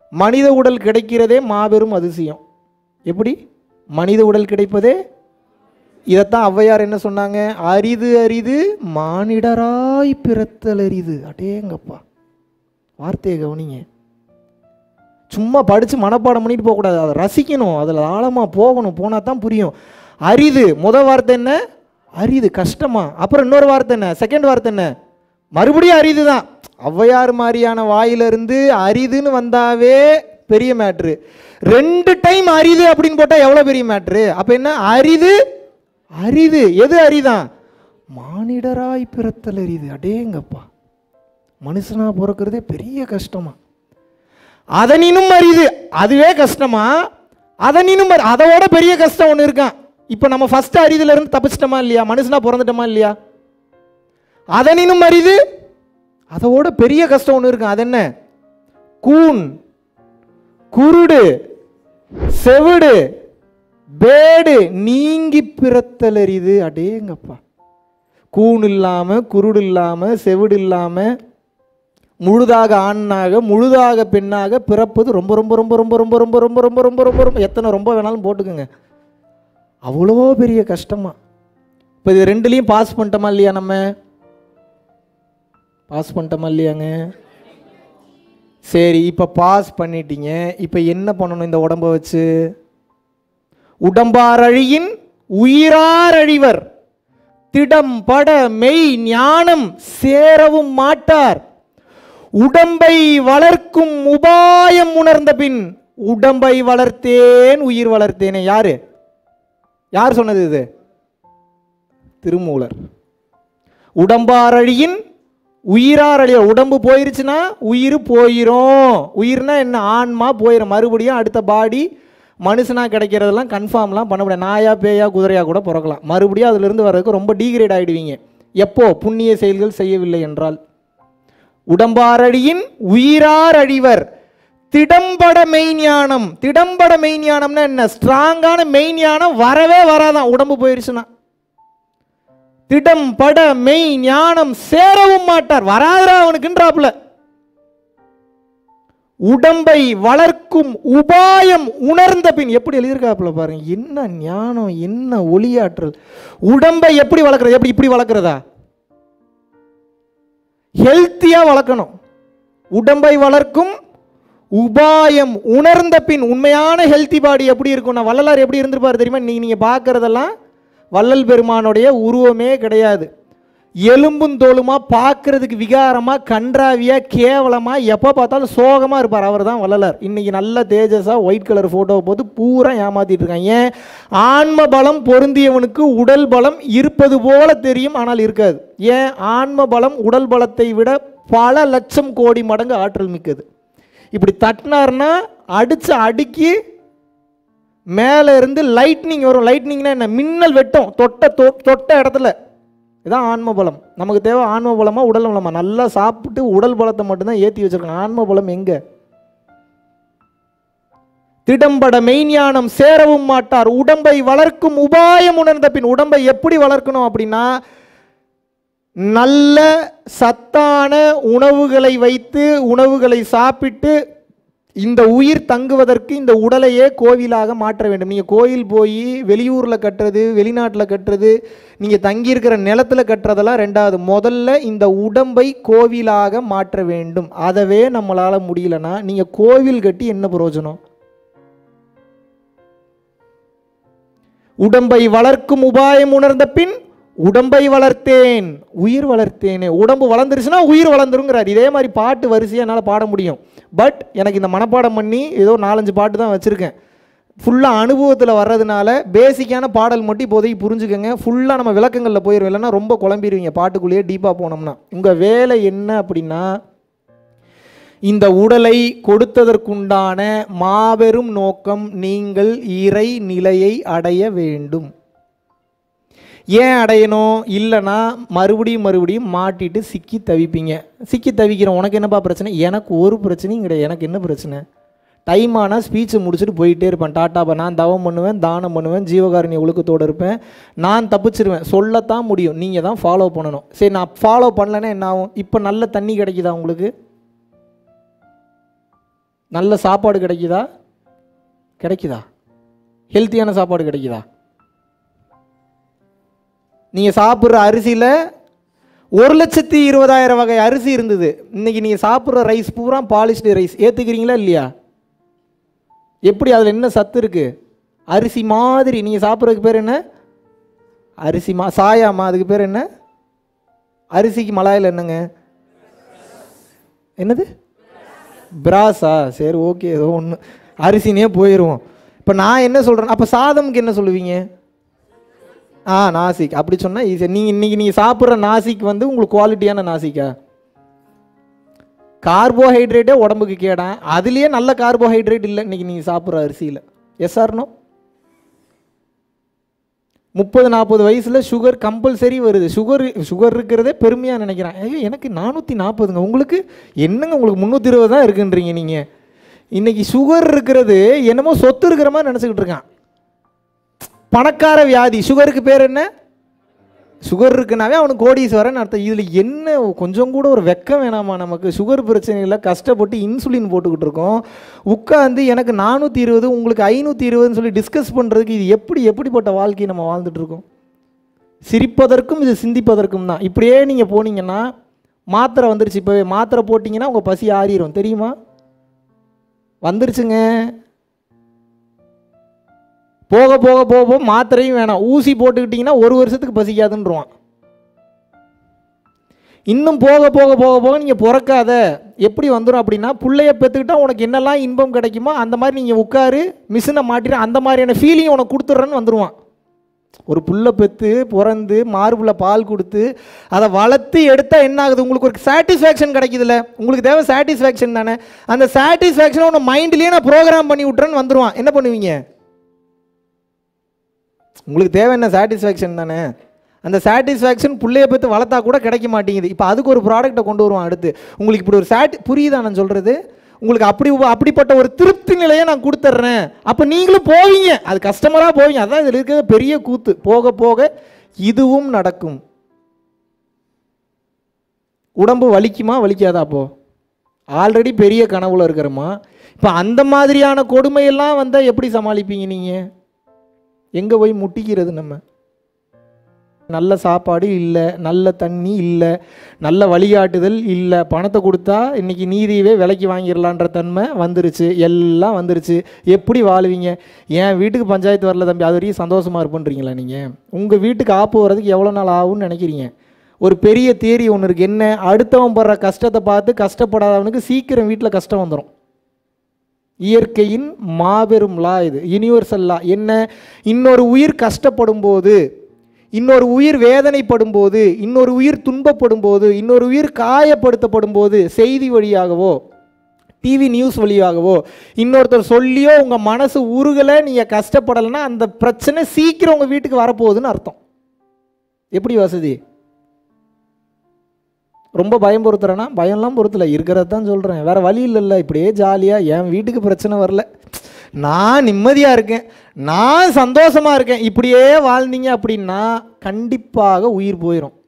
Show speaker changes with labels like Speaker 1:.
Speaker 1: மனித உடல் கிடைக்கிறதே மாபெரும் அதிசயம் எப்படி மனித உடல் கிடைப்பதே இதைத்தான் ஔவையார் என்ன சொன்னாங்க அரிது அரிது மானிடராய் பிறத்தல் அரிது அடேங்கப்பா வார்த்தையை கவனிங்க சும்மா படித்து மனப்பாடம் பண்ணிட்டு போகக்கூடாது அதை ரசிக்கணும் அதில் ஆழமாக போகணும் போனால் தான் புரியும் அரிது முத வார்த்தை என்ன அரிது கஷ்டமா அப்புறம் இன்னொரு வார்த்தை என்ன செகண்ட் வார்த்தை என்ன மறுபடியும் அரிது தான் ஔவையார் மாதிரியான வாயிலிருந்து அரிதுன்னு வந்தாவே பெரிய மேட்ரு ரெண்டு டைம் அரிது அப்படின்னு போட்டால் எவ்வளோ பெரிய மேட்ரு அப்போ என்ன அரிது அரிது எது அரிதான் மானிடராய் பிறத்தல் அரிது அடேங்கப்பா மனுஷனா பிறக்கிறதே பெரிய கஷ்டமா அதனினும் அரிது அதுவே கஷ்டமா அதனினும் அரி- அதோட பெரிய கஷ்டம் ஒன்று இருக்கான் இப்போ நம்ம ஃபர்ஸ்ட் அரிதுல இருந்து தப்பிச்சிட்டோமா இல்லையா மனுஷனா பிறந்துட்டோமா இல்லையா அதனினும் அரிது அதோட பெரிய கஷ்டம் ஒன்று இருக்கு அது என்ன கூன் குருடு செவிடு பேடு நீங்கி பிறத்தல் அரிது அடேங்கப்பா கூன் இல்லாமல் குருடு இல்லாமல் செவிடு இல்லாமல் முழுதாக ஆணாக முழுதாக பெண்ணாக பிறப்பது ரொம்ப ரொம்ப ரொம்ப ரொம்ப ரொம்ப ரொம்ப ரொம்ப ரொம்ப ரொம்ப ரொம்ப ரொம்ப எத்தனை ரொம்ப வேணாலும் போட்டுக்கோங்க அவ்வளோ பெரிய கஷ்டமா இப்போ இது ரெண்டுலேயும் பாஸ் பண்ணிட்டோமா இல்லையா நம்ம பாஸ் பண்ணிட்டோமா இல்லையாங்க சரி இப்போ பாஸ் பண்ணிட்டீங்க இப்போ என்ன பண்ணணும் இந்த உடம்ப வச்சு உடம்பாரழியின் உயிராரழிவர் திடம் பட மெய் ஞானம் சேரவும் மாட்டார் உடம்பை வளர்க்கும் உபாயம் உணர்ந்த பின் உடம்பை வளர்த்தேன் உயிர் வளர்த்தேனே யாரு யார் சொன்னது இது திருமூலர் உடம்பாரழியின் உயிராரழிய உடம்பு போயிருச்சுன்னா உயிர் போயிரும் உயிர்னா என்ன ஆன்மா போயிடும் மறுபடியும் அடுத்த பாடி மனுஷனா கிடைக்கிறதெல்லாம் கன்ஃபார்ம்லாம் பண்ண முடியாது நாயா பேயா குதிரையா கூட பிறக்கலாம் மறுபடியும் அதிலிருந்து வர்றதுக்கு ரொம்ப டீக்ரேட் ஆகிடுவீங்க எப்போ புண்ணிய செயல்கள் செய்யவில்லை என்றால் உடம்பாரடியின் உயிரார் அழிவர் திடம்பட மெய்ஞானம் திடம்பட மெய்ஞானம்னா என்ன ஸ்ட்ராங்கான மெய்ஞானம் வரவே வராதான் உடம்பு போயிருச்சுன்னா திடம் பட மெய் ஞானம் சேரவும் மாட்டார் வராதரா அவனுக்குன்றாப்புல உடம்பை வளர்க்கும் உபாயம் உணர்ந்த பின் எப்படி எழுதியிருக்காப்புல பாருங்க என்ன ஞானம் என்ன ஒளியாற்றல் உடம்பை எப்படி வளர்க்குறது எப்படி இப்படி வளர்க்குறதா ஹெல்த்தியாக வளர்க்கணும் உடம்பை வளர்க்கும் உபாயம் உணர்ந்த பின் உண்மையான ஹெல்த்தி பாடி எப்படி இருக்கும்னா வள்ளலார் எப்படி இருந்திருப்பார் தெரியுமா நீங்கள் நீங்கள் பார்க்குறதெல்லாம் வள்ளல் பெருமானுடைய உருவமே கிடையாது எலும்பும் தோலுமா பார்க்கறதுக்கு விகாரமாக கன்றாவியாக கேவலமாக எப்போ பார்த்தாலும் சோகமாக இருப்பார் அவர் தான் வள்ளலார் இன்றைக்கி நல்ல தேஜஸாக ஒயிட் கலர் ஃபோட்டோவை போட்டு பூரா ஏமாத்திட்டு இருக்காங்க ஏன் ஆன்ம பலம் பொருந்தியவனுக்கு உடல் பலம் இருப்பது போல தெரியும் ஆனால் இருக்காது ஏன் ஆன்ம பலம் உடல் பலத்தை விட பல லட்சம் கோடி மடங்கு ஆற்றல் மிக்கது இப்படி தட்டினார்னா அடித்து அடுக்கி மேலே இருந்து லைட்னிங் வரும் லைட்னிங்னா என்ன மின்னல் வெட்டும் தொட்ட தொ- தொட்ட இடத்துல இதான் ஆன்ம பலம் நமக்கு தேவை ஆன்ம பலமா உடல் பலமா நல்லா சாப்பிட்டு உடல் பலத்தை மட்டும்தான் ஏற்றி வச்சிருக்கோம் ஆன்ம பலம் எங்க திடம்பட மெய்ஞானம் சேரவும் மாட்டார் உடம்பை வளர்க்கும் உபாயம் உணர்ந்த பின் உடம்பை எப்படி வளர்க்கணும் அப்படின்னா நல்ல சத்தான உணவுகளை வைத்து உணவுகளை சாப்பிட்டு இந்த உயிர் தங்குவதற்கு இந்த உடலையே கோவிலாக மாற்ற வேண்டும் நீங்கள் கோயில் போய் வெளியூரில் கட்டுறது வெளிநாட்டில் கட்டுறது நீங்கள் தங்கியிருக்கிற நிலத்தில் கட்டுறதெல்லாம் ரெண்டாவது முதல்ல இந்த உடம்பை கோவிலாக மாற்ற வேண்டும் அதவே நம்மளால் முடியலன்னா நீங்கள் கோவில் கட்டி என்ன பிரயோஜனம் உடம்பை வளர்க்கும் உபாயம் உணர்ந்த பின் உடம்பை வளர்த்தேன் உயிர் வளர்த்தேனே உடம்பு வளர்ந்துருச்சுன்னா உயிர் வளர்ந்துருங்கிறார் இதே மாதிரி பாட்டு வரிசையாக என்னால் பாட முடியும் பட் எனக்கு இந்த மனப்பாடம் பண்ணி ஏதோ நாலஞ்சு பாட்டு தான் வச்சுருக்கேன் ஃபுல்லாக அனுபவத்தில் வர்றதுனால பேசிக்கான பாடல் மட்டும் இப்போதைக்கு புரிஞ்சுக்கங்க ஃபுல்லாக நம்ம விளக்கங்களில் போயிடும் இல்லைன்னா ரொம்ப குழம்பிடுவீங்க பாட்டுக்குள்ளேயே டீப்பாக போனோம்னா உங்கள் வேலை என்ன அப்படின்னா இந்த உடலை கொடுத்ததற்குண்டான மாபெரும் நோக்கம் நீங்கள் இறை நிலையை அடைய வேண்டும் ஏன் அடையணும் இல்லைன்னா மறுபடியும் மறுபடியும் மாட்டிட்டு சிக்கி தவிப்பீங்க சிக்கி தவிக்கிறோம் உனக்கு என்னப்பா பிரச்சனை எனக்கு ஒரு பிரச்சனையும் கிடையாது எனக்கு என்ன பிரச்சனை டைம் ஆனால் ஸ்பீச்சை முடிச்சுட்டு போயிட்டே இருப்பேன் டாட்டாப்பா நான் தவம் பண்ணுவேன் தானம் பண்ணுவேன் ஜீவகாரணி ஒழுக்கத்தோடு இருப்பேன் நான் தப்பிச்சிருவேன் சொல்லத்தான் முடியும் நீங்கள் தான் ஃபாலோ பண்ணணும் சரி நான் ஃபாலோ பண்ணலைன்னா என்ன ஆகும் இப்போ நல்ல தண்ணி கிடைக்குதா உங்களுக்கு நல்ல சாப்பாடு கிடைக்குதா கிடைக்குதா ஹெல்த்தியான சாப்பாடு கிடைக்குதா நீங்கள் சாப்பிட்ற அரிசியில் ஒரு லட்சத்தி இருபதாயிரம் வகை அரிசி இருந்தது இன்னைக்கு நீங்கள் சாப்பிட்ற ரைஸ் பூரா பாலிஷ்டு ரைஸ் ஏற்றுக்கிறீங்களா இல்லையா எப்படி அதில் என்ன சத்து இருக்குது அரிசி மாதிரி நீங்கள் சாப்பிட்றதுக்கு பேர் என்ன அரிசி மா சாயாமா அதுக்கு பேர் என்ன அரிசிக்கு மலாயில் என்னங்க என்னது பிராஸா சரி ஓகே ஏதோ ஒன்று அரிசினே போயிடுவோம் இப்போ நான் என்ன சொல்கிறேன் அப்போ சாதம்க்கு என்ன சொல்லுவீங்க ஆ நாசிக் அப்படி சொன்னால் ஈஸியாக நீங்கள் இன்றைக்கி நீங்கள் சாப்பிட்ற நாசிக் வந்து உங்களுக்கு குவாலிட்டியான நாசிக்கா கார்போஹைட்ரேட்டே உடம்புக்கு கேடா அதுலேயே நல்ல கார்போஹைட்ரேட் இல்லை இன்றைக்கி நீங்கள் சாப்பிட்ற அரிசியில் எஸ் ஆர்னோ முப்பது நாற்பது வயசில் சுகர் கம்பல்சரி வருது சுகர் சுகர் இருக்கிறதே பெருமையாக நினைக்கிறேன் ஐயோ எனக்கு நானூற்றி நாற்பதுங்க உங்களுக்கு என்னங்க உங்களுக்கு முந்நூற்றி இருபது தான் இருக்குன்றீங்க நீங்கள் இன்றைக்கி சுகர் இருக்கிறது என்னமோ சொத்து இருக்கிற மாதிரி நினச்சிக்கிட்டு இருக்கான் பணக்கார வியாதி சுகருக்கு பேர் என்ன சுகர் இருக்குனாவே அவனுக்கு கோடீஸ்வரன் அர்த்தம் இதில் என்ன கொஞ்சம் கூட ஒரு வெக்கம் வேணாமா நமக்கு சுகர் பிரச்சனையில் கஷ்டப்பட்டு இன்சுலின் போட்டுக்கிட்டு இருக்கோம் உட்காந்து எனக்கு நானூற்றி இருபது உங்களுக்கு ஐநூற்றி இருபதுன்னு சொல்லி டிஸ்கஸ் பண்ணுறதுக்கு இது எப்படி எப்படிப்பட்ட வாழ்க்கையை நம்ம வாழ்ந்துட்டு இருக்கோம் சிரிப்பதற்கும் இது சிந்திப்பதற்கும் தான் இப்படியே நீங்கள் போனீங்கன்னா மாத்திரை வந்துருச்சு இப்போவே மாத்திரை போட்டிங்கன்னா உங்கள் பசி ஆறிடும் தெரியுமா வந்துருச்சுங்க போக போக போக போக மாத்திரையும் வேணாம் ஊசி போட்டுக்கிட்டிங்கன்னா ஒரு வருஷத்துக்கு பசிக்காதுன்றான் இன்னும் போக போக போக போக நீங்கள் பிறக்காத எப்படி வந்துடும் அப்படின்னா பிள்ளைய பெற்றுக்கிட்டா உனக்கு என்னெல்லாம் இன்பம் கிடைக்குமோ அந்த மாதிரி நீங்கள் உட்காரு மிஷினை மாட்டிட்டு அந்த மாதிரியான ஃபீலிங் உனக்கு கொடுத்துட்றேன்னு வந்துடுவான் ஒரு புல்லை பெற்று பிறந்து மார்புல பால் கொடுத்து அதை வளர்த்து எடுத்தால் என்ன ஆகுது உங்களுக்கு ஒரு சாட்டிஸ்ஃபேக்ஷன் கிடைக்குதுல்ல உங்களுக்கு தேவை சாட்டிஸ்ஃபேக்ஷன் தானே அந்த சாட்டிஸ்ஃபேக்ஷனை உன்னை மைண்ட்லேயே நான் ப்ரோக்ராம் பண்ணி விட்றேன்னு வந்துடுவான் என்ன பண்ணுவீங்க உங்களுக்கு தேவை என்ன சாட்டிஸ்ஃபேக்ஷன் தானே அந்த சாட்டிஸ்ஃபேக்ஷன் பிள்ளைய பற்றி வளர்த்தா கூட கிடைக்க மாட்டேங்குது இப்போ அதுக்கு ஒரு ப்ராடக்ட்டை கொண்டு வருவான் அடுத்து உங்களுக்கு இப்படி ஒரு சாட்டி புரியுதா நான் சொல்கிறது உங்களுக்கு அப்படி அப்படிப்பட்ட ஒரு திருப்தி நிலையை நான் கொடுத்துட்றேன் அப்போ நீங்களும் போவீங்க அது கஸ்டமராக போவீங்க அதான் இதில் இருக்கிற பெரிய கூத்து போக போக இதுவும் நடக்கும் உடம்பு வலிக்குமா வலிக்காதா அப்போ ஆல்ரெடி பெரிய கனவுல இருக்கிறோமா இப்போ அந்த மாதிரியான கொடுமையெல்லாம் வந்தால் எப்படி சமாளிப்பீங்க நீங்கள் எங்கே போய் முட்டிக்கிறது நம்ம நல்ல சாப்பாடு இல்லை நல்ல தண்ணி இல்லை நல்ல வழிகாட்டுதல் இல்லை பணத்தை கொடுத்தா இன்றைக்கி நீதியவே விலைக்கு வாங்கிடலான்ற தன்மை வந்துருச்சு எல்லாம் வந்துருச்சு எப்படி வாழுவீங்க என் வீட்டுக்கு பஞ்சாயத்து வரல தம்பி அது வரைக்கும் சந்தோஷமாக இருப்பேன்றீங்களா நீங்கள் உங்கள் வீட்டுக்கு ஆப்பு வர்றதுக்கு எவ்வளோ நாள் ஆகும்னு நினைக்கிறீங்க ஒரு பெரிய தேரி ஒன்று இருக்குது என்ன அடுத்தவன் படுற கஷ்டத்தை பார்த்து கஷ்டப்படாதவனுக்கு சீக்கிரம் வீட்டில் கஷ்டம் வந்துடும் இயற்கையின் மாபெரும் லா இது யூனிவர்சல் லா என்ன இன்னொரு உயிர் கஷ்டப்படும் போது இன்னொரு உயிர் வேதனைப்படும் போது இன்னொரு உயிர் துன்பப்படும் போது இன்னொரு உயிர் காயப்படுத்தப்படும் போது செய்தி வழியாகவோ டிவி நியூஸ் வழியாகவோ இன்னொருத்தர் சொல்லியோ உங்கள் மனசு உருகலை நீங்கள் கஷ்டப்படலைன்னா அந்த பிரச்சனை சீக்கிரம் உங்கள் வீட்டுக்கு வரப்போகுதுன்னு அர்த்தம் எப்படி வசதி ரொம்ப பயம் பொறுத்துறேன்னா பயம்லாம் பொறுத்தல இருக்கிறது தான் சொல்கிறேன் வேறு வழி இல்லைல்ல இப்படியே ஜாலியாக என் வீட்டுக்கு பிரச்சனை வரல நான் நிம்மதியாக இருக்கேன் நான் சந்தோஷமாக இருக்கேன் இப்படியே வாழ்ந்தீங்க அப்படின்னா கண்டிப்பாக உயிர் போயிடும்